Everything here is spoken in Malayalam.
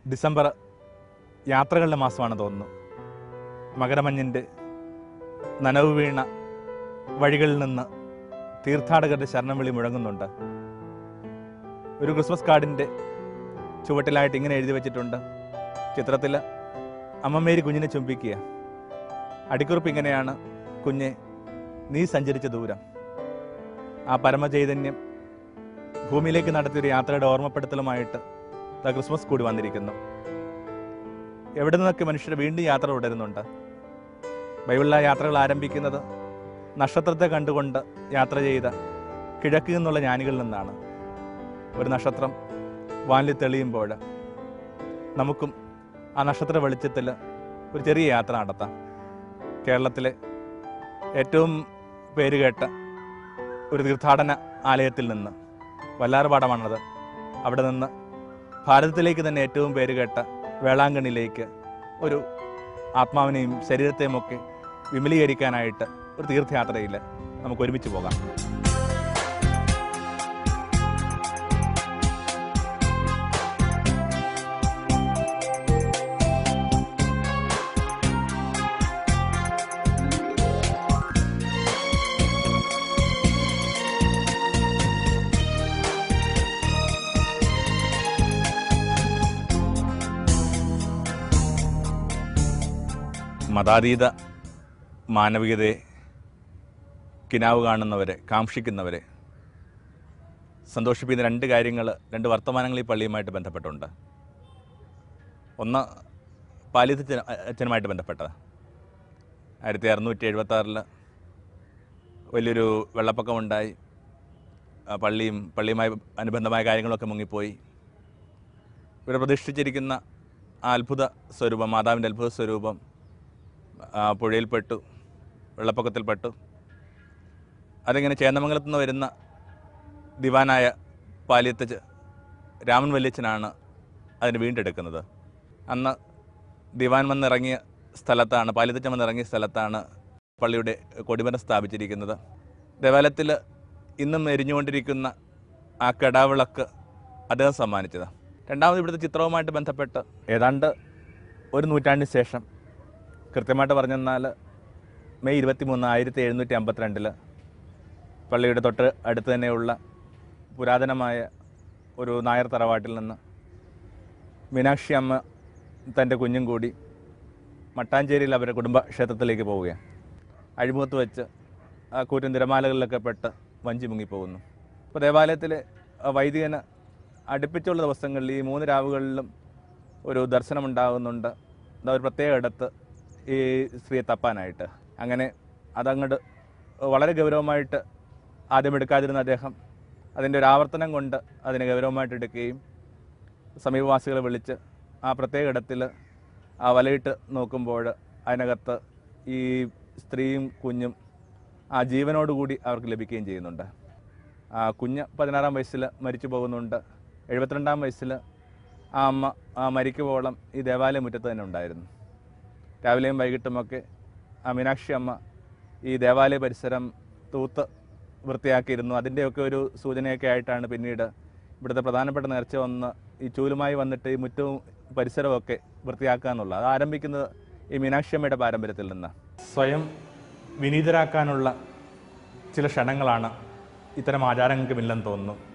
ഡിസംബർ യാത്രകളുടെ മാസമാണ് തോന്നുന്നു മകരമഞ്ഞിൻ്റെ നനവ് വീണ വഴികളിൽ നിന്ന് തീർത്ഥാടകരുടെ ശരണം വിളി മുഴങ്ങുന്നുണ്ട് ഒരു ക്രിസ്മസ് കാർഡിൻ്റെ ചുവട്ടിലായിട്ട് ഇങ്ങനെ എഴുതി വെച്ചിട്ടുണ്ട് ചിത്രത്തിൽ അമ്മമേരി കുഞ്ഞിനെ ചുംബിക്കുക അടിക്കുറിപ്പ് ഇങ്ങനെയാണ് കുഞ്ഞെ നീ സഞ്ചരിച്ച ദൂരം ആ പരമചൈതന്യം ഭൂമിയിലേക്ക് നടത്തിയൊരു യാത്രയുടെ ഓർമ്മപ്പെടുത്തലുമായിട്ട് ദാ ക്രിസ്മസ് കൂടി വന്നിരിക്കുന്നു എവിടെ നിന്നൊക്കെ മനുഷ്യർ വീണ്ടും യാത്ര തുടരുന്നുണ്ട് ബൈബിളിലെ യാത്രകൾ ആരംഭിക്കുന്നത് നക്ഷത്രത്തെ കണ്ടുകൊണ്ട് യാത്ര ചെയ്ത കിഴക്ക് നിന്നുള്ള ജ്ഞാനികളിൽ നിന്നാണ് ഒരു നക്ഷത്രം വാനിൽ തെളിയുമ്പോൾ നമുക്കും ആ നക്ഷത്ര വെളിച്ചത്തിൽ ഒരു ചെറിയ യാത്ര നടത്താം കേരളത്തിലെ ഏറ്റവും പേരുകേട്ട ഒരു തീർത്ഥാടന ആലയത്തിൽ നിന്ന് വല്ലാർപാടമാണത് അവിടെ നിന്ന് ഭാരതത്തിലേക്ക് തന്നെ ഏറ്റവും പേരുകേട്ട വേളാങ്കണ്ണിയിലേക്ക് ഒരു ആത്മാവിനെയും ശരീരത്തെയും ഒക്കെ വിമലീകരിക്കാനായിട്ട് ഒരു തീർത്ഥയാത്രയിൽ നമുക്ക് ഒരുമിച്ച് പോകാം മതാതീത മാനവികതയെ കിനാവ് കാണുന്നവരെ കാക്ഷിക്കുന്നവരെ സന്തോഷിപ്പിക്കുന്ന രണ്ട് കാര്യങ്ങൾ രണ്ട് വർത്തമാനങ്ങൾ ഈ പള്ളിയുമായിട്ട് ബന്ധപ്പെട്ടുണ്ട് ഒന്ന് പാലിത്ത അച്ഛനുമായിട്ട് ബന്ധപ്പെട്ടത് ആയിരത്തി അറുന്നൂറ്റി എഴുപത്തി ആറിൽ വലിയൊരു വെള്ളപ്പൊക്കമുണ്ടായി ആ പള്ളിയും പള്ളിയുമായി അനുബന്ധമായ കാര്യങ്ങളൊക്കെ മുങ്ങിപ്പോയി ഇവിടെ പ്രതിഷ്ഠിച്ചിരിക്കുന്ന ആ അത്ഭുത സ്വരൂപം മാതാവിൻ്റെ അത്ഭുത സ്വരൂപം ആ പുഴയിൽപ്പെട്ടു വെള്ളപ്പൊക്കത്തിൽപ്പെട്ടു അതിങ്ങനെ ചേന്നമംഗലത്ത് നിന്ന് വരുന്ന ദിവാനായ പാലിയത്തച്ച് രാമൻ വല്യച്ഛനാണ് അതിന് വീണ്ടെടുക്കുന്നത് അന്ന് ദിവാൻ വന്നിറങ്ങിയ സ്ഥലത്താണ് പാലിയത്തച്ഛൻ വന്നിറങ്ങിയ സ്ഥലത്താണ് പള്ളിയുടെ കൊടിമരം സ്ഥാപിച്ചിരിക്കുന്നത് ദേവാലയത്തിൽ ഇന്നും എരിഞ്ഞുകൊണ്ടിരിക്കുന്ന ആ കെടാവിളക്ക് അദ്ദേഹം സമ്മാനിച്ചത് രണ്ടാമത് ഇവിടുത്തെ ചിത്രവുമായിട്ട് ബന്ധപ്പെട്ട് ഏതാണ്ട് ഒരു നൂറ്റാണ്ടിന് ശേഷം കൃത്യമായിട്ട് പറഞ്ഞെന്നാൽ മെയ് ഇരുപത്തി മൂന്ന് ആയിരത്തി എഴുന്നൂറ്റി അമ്പത്തിരണ്ടിൽ പള്ളിയുടെ തൊട്ട് അടുത്ത് തന്നെയുള്ള പുരാതനമായ ഒരു നായർ തറവാട്ടിൽ നിന്ന് മീനാക്ഷി അമ്മ തൻ്റെ കുഞ്ഞും കൂടി മട്ടാഞ്ചേരിയിൽ അവരുടെ കുടുംബ ക്ഷേത്രത്തിലേക്ക് പോവുകയാണ് അഴിമുഖത്ത് വെച്ച് ആ കൂറ്റൻ തിരമാലകളിലൊക്കെ പെട്ട് വഞ്ചി മുങ്ങിപ്പോകുന്നു അപ്പോൾ ദേവാലയത്തിലെ ആ വൈദികന് അടുപ്പിച്ചുള്ള ദിവസങ്ങളിൽ ഈ മൂന്ന് രാവുകളിലും ഒരു ദർശനമുണ്ടാകുന്നുണ്ട് എന്താ ഒരു പ്രത്യേക ഇടത്ത് ഈ സ്ത്രീയെ തപ്പാനായിട്ട് അങ്ങനെ അതങ്ങോട്ട് വളരെ ഗൗരവമായിട്ട് ആദ്യം എടുക്കാതിരുന്ന അദ്ദേഹം അതിൻ്റെ ഒരു ആവർത്തനം കൊണ്ട് അതിനെ ഗൗരവമായിട്ട് എടുക്കുകയും സമീപവാസികളെ വിളിച്ച് ആ പ്രത്യേക ഇടത്തിൽ ആ വലയിട്ട് നോക്കുമ്പോൾ അതിനകത്ത് ഈ സ്ത്രീയും കുഞ്ഞും ആ ജീവനോടുകൂടി അവർക്ക് ലഭിക്കുകയും ചെയ്യുന്നുണ്ട് ആ കുഞ്ഞ് പതിനാറാം വയസ്സിൽ മരിച്ചു പോകുന്നുണ്ട് എഴുപത്തിരണ്ടാം വയസ്സിൽ ആ അമ്മ ആ മരിക്കുവോളം ഈ ദേവാലയ മുറ്റത്ത് തന്നെ ഉണ്ടായിരുന്നു രാവിലെയും വൈകിട്ടുമൊക്കെ ആ മീനാക്ഷി അമ്മ ഈ ദേവാലയ പരിസരം തൂത്ത് വൃത്തിയാക്കിയിരുന്നു അതിൻ്റെയൊക്കെ ഒരു സൂചനയൊക്കെ ആയിട്ടാണ് പിന്നീട് ഇവിടുത്തെ പ്രധാനപ്പെട്ട നേർച്ച വന്ന് ഈ ചൂലുമായി വന്നിട്ട് ഈ മുറ്റവും പരിസരവും ഒക്കെ വൃത്തിയാക്കുക എന്നുള്ളത് അത് ആരംഭിക്കുന്നത് ഈ മീനാക്ഷി അമ്മയുടെ പാരമ്പര്യത്തിൽ നിന്ന് സ്വയം വിനീതരാക്കാനുള്ള ചില ക്ഷണങ്ങളാണ് ഇത്തരം ആചാരങ്ങൾക്കുമില്ലെന്ന് തോന്നുന്നു